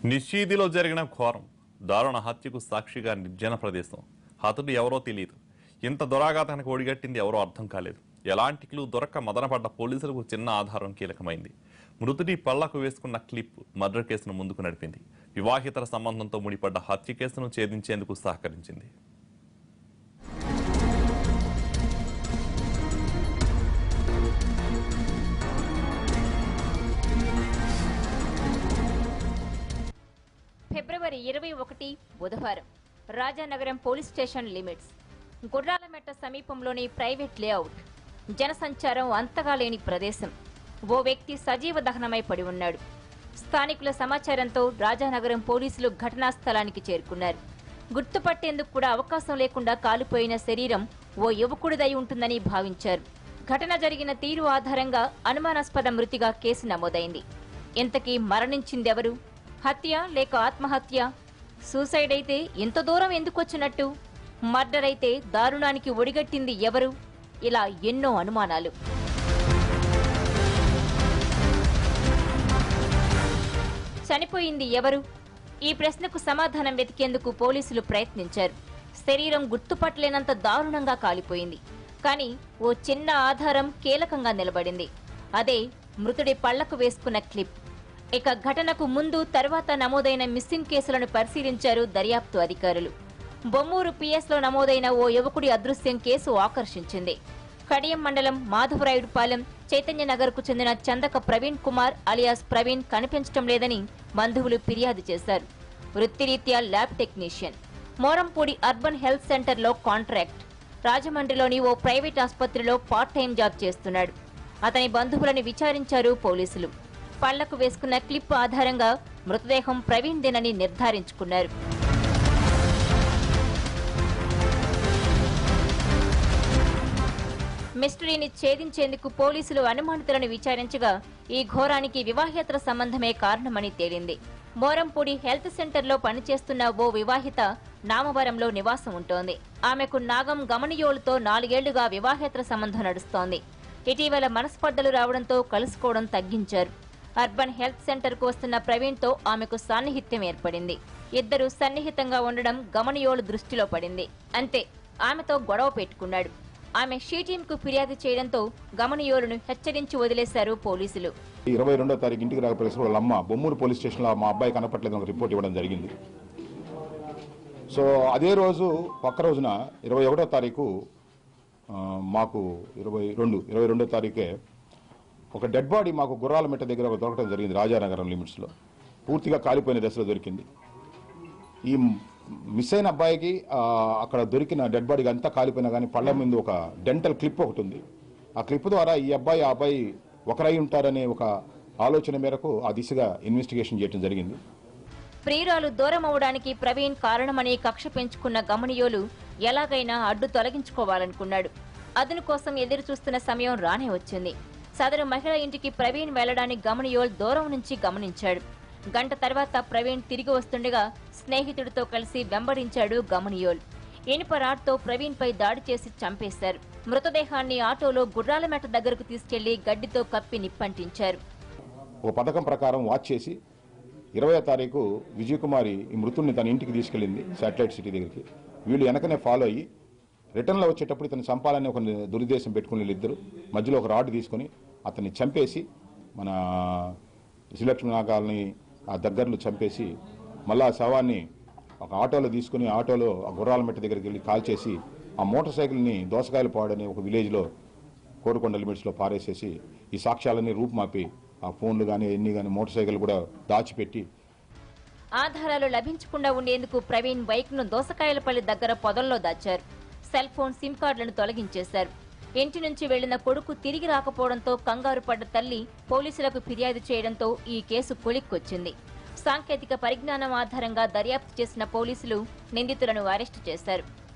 నిషీదిలో జరిగిన ఘోరం దారుణ హత్యకు సాక్షిగా నిర్జన ప్రదేశం హతుడు ఎవరో తెలియదు ఇంత దురాఘాతానికి ఒడిగట్టింది ఎవరో అర్థం కాలేదు ఎలాంటి క్లూ దొరక్క మదనపడ్డ పోలీసులకు చిన్న ఆధారం కీలకమైంది మృతుడి పళ్లకు వేసుకున్న క్లిప్ మర్డర్ కేసును ముందుకు నడిపింది వివాహితర సంబంధంతో ముడిపడ్డ హత్య కేసును ఛేదించేందుకు సహకరించింది ఫిబ్రవరి ఇరవై ఒకటి బుధవారం Rajanagaram police station limits Gurralametta సమీపంలోని ప్రైవేట్ లేఅవుట్ జనసంచారం అంతగా లేని ప్రదేశం ఓ వ్యక్తి సజీవ దహనమై పడి ఉన్నాడు స్థానికుల సమాచారంతో రాజానగరం పోలీసులు ఘటనా స్థలానికి చేరుకున్నారు గుర్తుపట్టేందుకు కూడా అవకాశం లేకుండా కాలిపోయిన శరీరం ఓ యువకుడిదై ఉంటుందని భావించారు ఘటన జరిగిన తీరు ఆధారంగా అనుమానాస్పద మృతిగా కేసు నమోదైంది ఇంతకీ మరణించిందెవరు హత్య లేక ఆత్మహత్య సూసైడ్ అయితే ఇంత దూరం ఎందుకు వచ్చినట్టు మర్డర్ అయితే దారుణానికి ఒడిగట్టింది ఎవరు ఇలా ఎన్నో అనుమానాలు చనిపోయింది ఎవరు ఈ ప్రశ్నకు సమాధానం వెతికేందుకు పోలీసులు ప్రయత్నించారు శరీరం గుర్తుపట్టలేనంత దారుణంగా కాలిపోయింది కానీ ఓ చిన్న ఆధారం కీలకంగా నిలబడింది అదే మృతుడి పళ్లకు వేసుకున్న క్లిప్ ఇక ఘటనకు ముందు తర్వాత నమోదైన మిస్సింగ్ కేసులను పరిశీలించారు దర్యాప్తు అధికారులు బొమ్మూరు పిఎస్లో నమోదైన ఓ యువకుడి అదృశ్యం కేసు ఆకర్షించింది కడియం మండలం మాధవరాయుడుపాలెం చైతన్య నగర్ కు చెందిన చందక ప్రవీణ్ కుమార్ అలియాస్ ప్రవీణ్ కనిపించడం లేదని బంధువులు ఫిర్యాదు చేశారు వృత్తిరీత్యా lab technician Morampudi urban health సెంటర్లో కాంట్రాక్ట్ రాజమండ్రిలోని ఓ ప్రైవేట్ ఆసుపత్రిలో పార్ట్ టైం జాబ్ చేస్తున్నాడు అతని బంధువులను విచారించారు పోలీసులు పళ్లకు వేసుకున్న క్లిప్ ఆధారంగా మృతదేహం ప్రవీణ్ దేనని నిర్ధారించుకున్నారు మిస్టరీని ఛేదించేందుకు పోలీసులు అనుమానితులను విచారించగా ఈ ఘోరానికి వివాహేతర సంబంధమే కారణమని తేలింది మోరంపూడి హెల్త్ సెంటర్లో పనిచేస్తున్న ఓ వివాహిత నామవరంలో నివాసం ఉంటోంది ఆమెకు నాగం గమనియోలుతో నాలుగేళ్లుగా వివాహేతర సంబంధం నడుస్తోంది ఇటీవల మనస్పర్ధలు రావడంతో కలుసుకోవడం తగ్గించారు అర్బన్ హెల్త్ సెంటర్కు వస్తున్న ప్రవీణ్తో ఆమెకు సాన్నిహిత్యం ఏర్పడింది ఇద్దరు సన్నిహితంగా ఉండడం గమనియోలు దృష్టిలో పడింది అంతే ఆమెతో గొడవ పెట్టుకున్నాడు ఆమె షీటీంకు ఫిర్యాదు చేయడంతో గమనియోలును హెచ్చరించి వదిలేశారు పోలీసులు ఇరవై రెండో తారీఖు ఇంటికి రాకపోయేసి వాళ్ళ అమ్మ బొమ్మూరు పోలీస్ స్టేషన్లో మా అబ్బాయి కనపట్లేదు ఒక రిపోర్ట్ ఇవ్వడం జరిగింది సో అదే రోజు పక్క రోజున ఇరవై ఒకటో తారీఖు ఆ, మాకు ఇరవై రెండు ఇరవై రెండో తారీఖే ఒక డెడ్ బాడీ మాకు గుర్రాల మెట్ట దగ్గర ఒక దొరకడం జరిగింది రాజానగరం లిమిట్స్లో పూర్తిగా కాలిపోయిన దశలో దొరికింది ఈ మిస్ అయిన అబ్బాయికి ఆ, అక్కడ దొరికిన డెడ్ బాడీకి అంతా కాలిపోయినా కానీ పళ్ళ ముందు ఒక డెంటల్ క్లిప్ ఒకటి ఉంది ఆ క్లిప్ ద్వారా ఈ అబ్బాయి ఆ అబ్బాయి ఒకరై ఉంటారనే ఒక ఆలోచన మేరకు ఆ దిశగా ఇన్వెస్టిగేషన్ చేయడం జరిగింది ప్రియురాలు దూరం అవడానికి ప్రవీణ్ కారణమని కక్ష పెంచుకున్న గమనియోలు ఎలాగైనా అడ్డు తొలగించుకోవాలనుకున్నాడు అదును కోసం ఎదురు చూస్తున్న సమయం రానే వచ్చింది సదరు మహిళ ఇంటికి ప్రవీణ్ వెళ్లడానికి గమనియోల్ దూరం నుంచి గమనించాడు గంట తర్వాత ప్రవీణ్ తిరిగి వస్తుండగా స్నేహితుడితో కలిసి వెంబడించాడు గమనియోల్ ఇనుప రాడ్తో ప్రవీణ్ పై దాడి చేసి చంపేశారు మృతదేహాన్ని ఆటోలో గుర్రాలమెట దగ్గరకు తీసుకెళ్లి గడ్డితో కప్పి నిప్పంటించారు ఒక పథకం ప్రకారం వాచ్ చేసి ఇరవై తారీఖు విజయకుమారి ఈ మృతుడిని తన ఇంటికి తీసుకెళ్ళింది శాటిలైట్ సిటీ దగ్గరికి వీళ్ళు వెనకనే ఫాలో అయ్యి రిటర్న్లో వచ్చేటప్పుడు ఇతను చంపాలని ఒక దురుద్దేశం పెట్టుకుని వీళ్ళిద్దరు మధ్యలో ఒక రాడ్ తీసుకొని అతన్ని చంపేసి మన శ్రీలక్ష్మి నాగాల్ని ఆ దగ్గరలో చంపేసి మళ్ళా ఆ శవాన్ని ఒక ఆటోలో తీసుకుని ఆటోలో ఆ గుర్రాల మెట్ట దగ్గరికి వెళ్ళి కాల్ చేసి ఆ మోటార్ సైకిల్ని దోసకాయలు పాడని ఒక విలేజ్లో కోరుకొండ లిమిట్స్లో పారేసేసి ఈ సాక్ష్యాలన్నీ రూపుమాపి ఆ ఫోన్లు కానీ ఎన్ని కానీ మోటార్ సైకిల్ కూడా దాచిపెట్టి ఆధారాలు లభించకుండా ఉండేందుకు ప్రవీణ్ బైక్ ను దోసకాయలపల్లి దగ్గర పొదల్లో దాచారు సెల్ ఫోన్ సిమ్ కార్డులను తొలగించేశారు ఇంటి నుంచి వెళ్లిన కొడుకు తిరిగి రాకపోవడంతో కంగారు పడ్డ తల్లి పోలీసులకు ఫిర్యాదు చేయడంతో ఈ కేసు కొలిక్కొచ్చింది సాంకేతిక పరిజ్ఞానం ఆధారంగా దర్యాప్తు చేసిన పోలీసులు నిందితులను అరెస్టు చేశారు